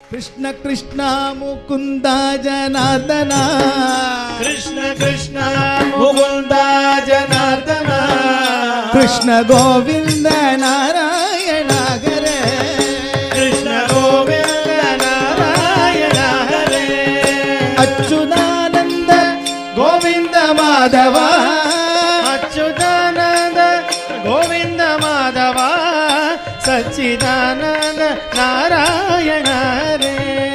ಕೃಷ್ಣ ಕೃಷ್ಣ ಮುಕುಂದ ಜನಾರ್ದನ ಕೃಷ್ಣ ಕೃಷ್ಣ ಮುಕುಂದ ಜನಾರ್ದನ ಕೃಷ್ಣ ಗೋವಿಂದ ನಾರಾಯಣ ಹರೇ ಕೃಷ್ಣ ಗೋವಿಂದ ನಾರಾಯಣ ಹರೇ ಅಚ್ಯುತಾನಂದ ಗೋವಿಂದ ಮಾಧವ ಅಚ್ಯುತಾನಂದ ಗೋವಿಂದ ಮಾಧವ ಸಚ್ಚಿದಾನಂದ ನಾರಾಯಣ ಹರೇ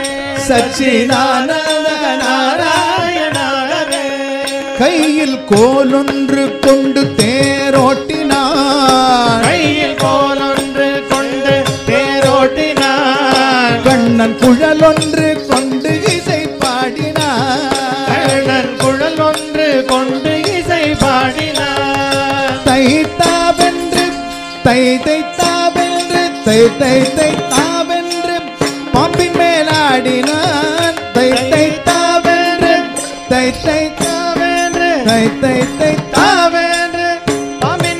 சச்சிதானந்த நாராயண ನಾರಾಯಣ ಹರೇ கையில் கோலொன்று கொண்டு தேரோட்டினான் கையில் கோலொன்று கொண்டு தேரோட்டினார் கண்ணன் குழலொன்று கொண்டு இசை பாடினான் கண்ணன் குழல் ஒன்று கொண்டு இசை பாடினார் தைத்தாவென்று தை தைத்தாவென்று தை தை தைத்தாவென்று பாம்பின் மேலாடினான் தை தைத்தாவென்று தை தைத்தாவென்று தை தை தைத்தாவென்று தாவென்று பாம்பின்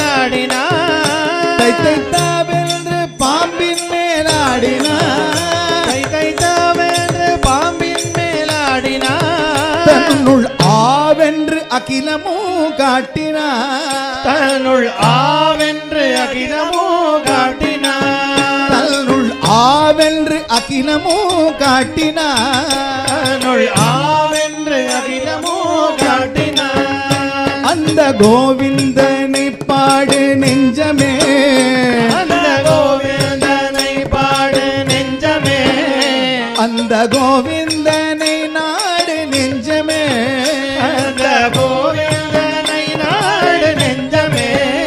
மேலாடினார் தை தைத்தாவென்று பாம்பின் மேலாடினான் தை தை தாவென்று பாம்பின் மேலாடினார் தன்னுள் ஆவென்று அகிலமும் காட்டினான் தன்னுள் ஆவென்று அகிலமோ காட்டினார் தன்னுள் ஆவென்று அகிலமும் காட்டினான் தன்னுள் ஆவென்று அகிலமோ காட்டினார் அந்த கோவிந்தனை பாடு நெஞ்சமே அந்த கோவிந்தனை பாடு நெஞ்சமே அந்த கோவிந்தனை நாடு நெஞ்சமே அந்த கோவிந்தனை நாடு நெஞ்சமே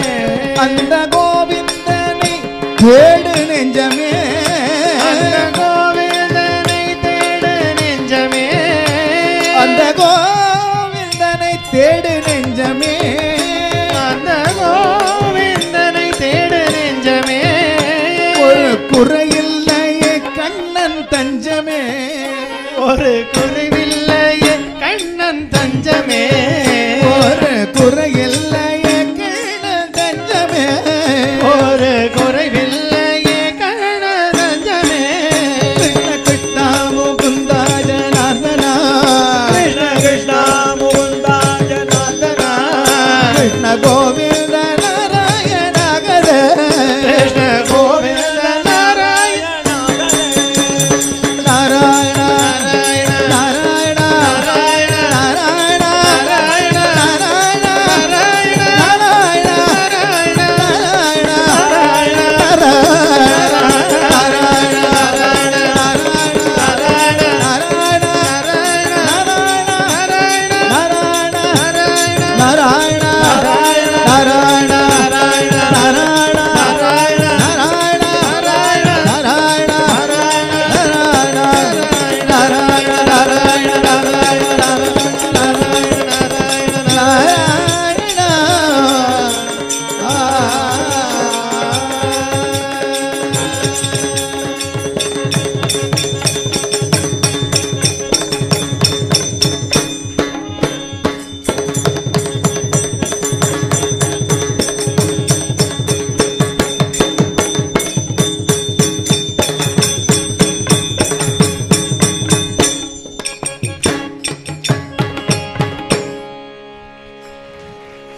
அந்த கோவிந்தனை தேடு நெஞ்சமே அந்த கோவிந்தனை தேடு நெஞ்சமே அந்த கோவிந்தனை தேடு நெஞ்சமே அந்த கோவிந்தனை தேடு நெஞ்சமே ஒரு குறையில்லையே கண்ணன் தஞ்சமே ஒரு குறைவில்லையே கண்ணன் தஞ்சமே ஒரு குறையில்லையே கண்ணன் தஞ்சமே ஒரு குறைவில்லையே கண்ண தஞ்சமே கிருஷ்ண கிருஷ்ணா முகுந்தா ஜனார்தனா கிருஷ்ண கிருஷ்ண முகுந்தா ஜனார்தனா கிருஷ்ண கோவிந்த நாராயண கரே கிருஷ்ண கோவிந்த நாராயண நாராயண நாராயண நாராயண நாராயண நாராயண நாராயண நாராயண நாராயண நாராயண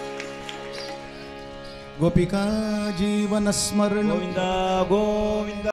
गोपिका जीवन स्मरण ಗೋವಿಂದ ಗೋವಿಂದ